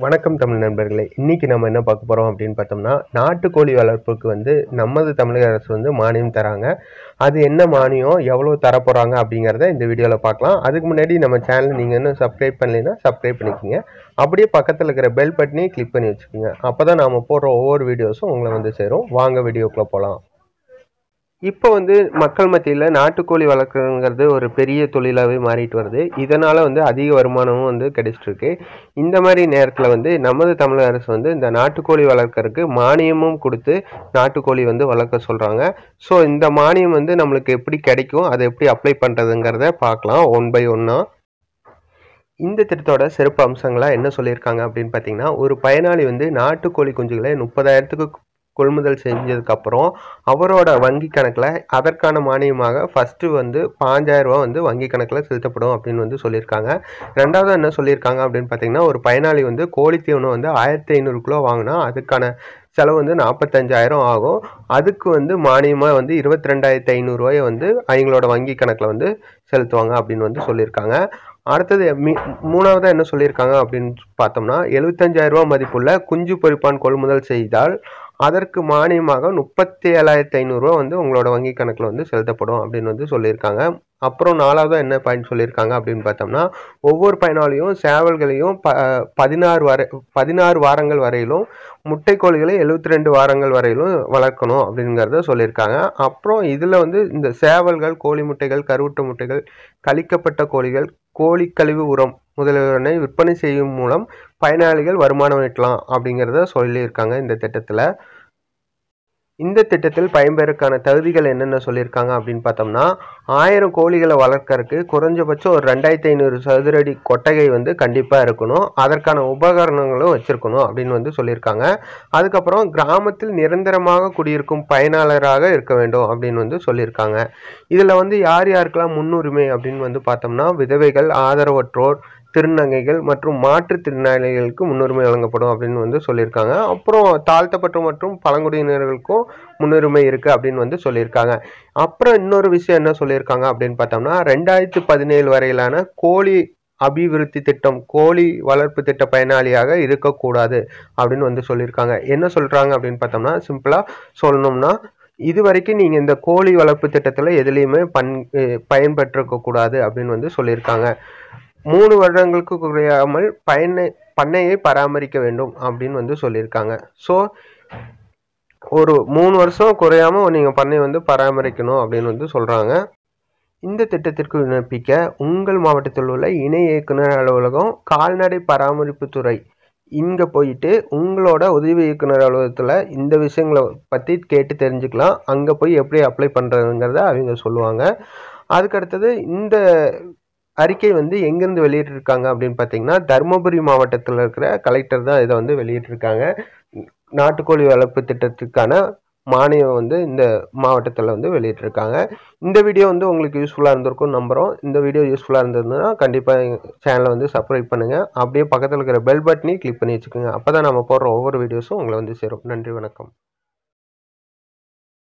வணக்கம் தமிழ் நண்பர்களே இன்னைக்கு நம்ம என்ன பார்க்க போகிறோம் அப்படின்னு பார்த்தோம்னா நாட்டுக்கோழி வளர்ப்புக்கு வந்து நமது தமிழக அரசு வந்து மானியம் தராங்க அது என்ன மானியம் எவ்வளோ தரப்போகிறாங்க அப்படிங்கிறத இந்த வீடியோவில் பார்க்கலாம் அதுக்கு முன்னாடி நம்ம சேனல் நீங்கள் இன்னும் சப்ஸ்கிரைப் பண்ணலைன்னா சப்ஸ்கிரைப் பண்ணிக்கோங்க அப்படியே பக்கத்தில் இருக்கிற பெல் பட்டனையும் கிளிக் பண்ணி வச்சுக்கோங்க அப்போ தான் நாம் போடுற ஒவ்வொரு வீடியோஸும் உங்களை வந்து சேரும் வாங்க வீடியோக்குள்ளே போகலாம் இப்போ வந்து மக்கள் மத்தியில் நாட்டுக்கோழி வளர்க்குறதுங்கிறது ஒரு பெரிய தொழிலாகவே மாறிட்டு வருது இதனால் வந்து அதிக வருமானமும் வந்து கிடைச்சிட்டு இருக்கு இந்த மாதிரி நேரத்தில் வந்து நமது தமிழக அரசு வந்து இந்த நாட்டுக்கோழி வளர்க்கறதுக்கு மானியமும் கொடுத்து நாட்டுக்கோழி வந்து வளர்க்க சொல்கிறாங்க ஸோ இந்த மானியம் வந்து நம்மளுக்கு எப்படி கிடைக்கும் அதை எப்படி அப்ளை பண்ணுறதுங்கிறத பார்க்கலாம் ஒன் பை ஒன்னாக இந்த திட்டத்தோட சிறப்பு அம்சங்களாக என்ன சொல்லியிருக்காங்க அப்படின்னு பார்த்தீங்கன்னா ஒரு பயனாளி வந்து நாட்டுக்கோழி குஞ்சுகளை முப்பதாயிரத்துக்கு கொள்முதல் செஞ்சதுக்கப்புறம் அவரோட வங்கி கணக்கில் அதற்கான மானியமாக ஃபஸ்ட்டு வந்து பாஞ்சாயிரம் ரூபா வந்து வங்கி கணக்கில் செலுத்தப்படும் அப்படின்னு வந்து சொல்லியிருக்காங்க ரெண்டாவது என்ன சொல்லியிருக்காங்க அப்படின்னு பார்த்தீங்கன்னா ஒரு பயனாளி வந்து கோழி தீவனம் வந்து ஆயிரத்தி ஐநூறு கிலோ வாங்கினா அதுக்கான செலவு வந்து நாற்பத்தஞ்சாயிரம் ஆகும் அதுக்கு வந்து மானியமாக வந்து இருபத்தி ரெண்டாயிரத்தி ஐநூறுரூவாயை வந்து அவங்களோட வங்கி கணக்கில் வந்து செலுத்துவாங்க அப்படின்னு வந்து சொல்லியிருக்காங்க அடுத்தது மீ மூணாவதாக என்ன சொல்லியிருக்காங்க அப்படின்னு பார்த்தோம்னா எழுபத்தஞ்சாயிரம் ரூபா மதிப்புள்ள குஞ்சு பொறிப்பான் கொள்முதல் செய்தால் அதற்கு மானியமாக முப்பத்தி ஏழாயிரத்தி ஐநூறுரூவா வந்து உங்களோட வங்கி கணக்கில் வந்து செலுத்தப்படும் அப்படின்னு வந்து சொல்லியிருக்காங்க அப்புறம் நாலாவதாக என்ன பாயிண்ட் சொல்லியிருக்காங்க அப்படின்னு பார்த்தோம்னா ஒவ்வொரு பயனாளியும் சேவல்களையும் ப பதினாறு வரை பதினாறு வாரங்கள் வரையிலும் முட்டைக்கோழிகளை எழுபத்தி ரெண்டு வாரங்கள் வரையிலும் வளர்க்கணும் அப்படிங்கிறத சொல்லியிருக்காங்க அப்புறம் இதில் வந்து இந்த சேவல்கள் கோழி முட்டைகள் கருவுட்ட முட்டைகள் கழிக்கப்பட்ட கோழிகள் கோழி கழிவு உரம் முதலியவனை விற்பனை செய்யும் மூலம் பயனாளிகள் வருமானம் ஈட்டலாம் அப்படிங்கிறத சொல்லியிருக்காங்க இந்த திட்டத்தில் இந்த திட்டத்தில் பயன்பெறக்கான தகுதிகள் என்னென்ன சொல்லியிருக்காங்க அப்படின்னு பார்த்தோம்னா ஆயிரம் கோழிகளை வளர்க்கறதுக்கு குறைஞ்சபட்சம் ஒரு ரெண்டாயிரத்தி ஐநூறு சதுரடி கொட்டகை வந்து கண்டிப்பாக இருக்கணும் அதற்கான உபகரணங்களும் வச்சுருக்கணும் அப்படின்னு வந்து சொல்லியிருக்காங்க அதுக்கப்புறம் கிராமத்தில் நிரந்தரமாக குடியிருக்கும் பயனாளராக இருக்க வேண்டும் அப்படின்னு வந்து சொல்லியிருக்காங்க இதில் வந்து யார் யாருக்கெல்லாம் முன்னுரிமை அப்படின்னு வந்து பார்த்தோம்னா விதவைகள் ஆதரவற்றோர் திருநங்கைகள் மற்றும் மாற்றுத்திறனாளிகளுக்கு முன்னுரிமை வழங்கப்படும் அப்படின்னு வந்து சொல்லியிருக்காங்க அப்புறம் தாழ்த்தப்பட்ட மற்றும் பழங்குடியினர்களுக்கும் முன்னுரிமை இருக்குது அப்படின்னு வந்து சொல்லியிருக்காங்க அப்புறம் இன்னொரு விஷயம் என்ன சொல்லியிருக்காங்க அப்படின்னு பார்த்தோம்னா ரெண்டாயிரத்து பதினேழு வரையிலான கோழி அபிவிருத்தி திட்டம் கோழி வளர்ப்பு திட்ட பயனாளியாக இருக்கக்கூடாது அப்படின்னு வந்து சொல்லியிருக்காங்க என்ன சொல்கிறாங்க அப்படின்னு பார்த்தோம்னா சிம்பிளாக சொல்லணும்னா இது வரைக்கும் நீங்கள் இந்த கோழி வளர்ப்பு திட்டத்தில் எதுலேயுமே பன் பயன்பெற்றிருக்க கூடாது அப்படின்னு வந்து சொல்லியிருக்காங்க மூணு வருடங்களுக்கு குறையாமல் பயனை பண்ணையை பராமரிக்க வேண்டும் அப்படின்னு வந்து சொல்லியிருக்காங்க ஸோ ஒரு மூணு வருஷம் குறையாமல் நீங்கள் பண்ணை வந்து பராமரிக்கணும் அப்படின்னு வந்து சொல்கிறாங்க இந்த திட்டத்திற்கு விண்ணப்பிக்க உங்கள் மாவட்டத்தில் உள்ள இணை இயக்குனர் அலுவலகம் கால்நடை பராமரிப்புத்துறை இங்கே போயிட்டு உங்களோட உதவி இயக்குனர் அலுவலகத்தில் இந்த விஷயங்களை பற்றி கேட்டு தெரிஞ்சுக்கலாம் அங்கே போய் எப்படி அப்ளை பண்ணுறதுங்கிறத அவங்க சொல்லுவாங்க அதுக்கடுத்தது இந்த அறிக்கை வந்து எங்கேருந்து வெளியிட்டிருக்காங்க அப்படின்னு பார்த்தீங்கன்னா தருமபுரி மாவட்டத்தில் இருக்கிற கலெக்டர் தான் இதை வந்து வெளியிட்டிருக்காங்க நாட்டுக்கோழி வளர்ப்பு திட்டத்துக்கான மானியம் வந்து இந்த மாவட்டத்தில் வந்து வெளியிட்டிருக்காங்க இந்த வீடியோ வந்து உங்களுக்கு யூஸ்ஃபுல்லாக இருந்திருக்கும் நம்புகிறோம் இந்த வீடியோ யூஸ்ஃபுல்லாக இருந்ததுன்னா கண்டிப்பாக எங்கள் சேனலை வந்து சப்ஸ்கிரைப் பண்ணுங்கள் அப்படியே பக்கத்தில் இருக்கிற பெல் பட்டனையும் கிளிக் பண்ணி வச்சுக்கோங்க அப்போ தான் நம்ம போடுற ஒவ்வொரு வீடியோஸும் உங்களை வந்து சேரும் நன்றி வணக்கம்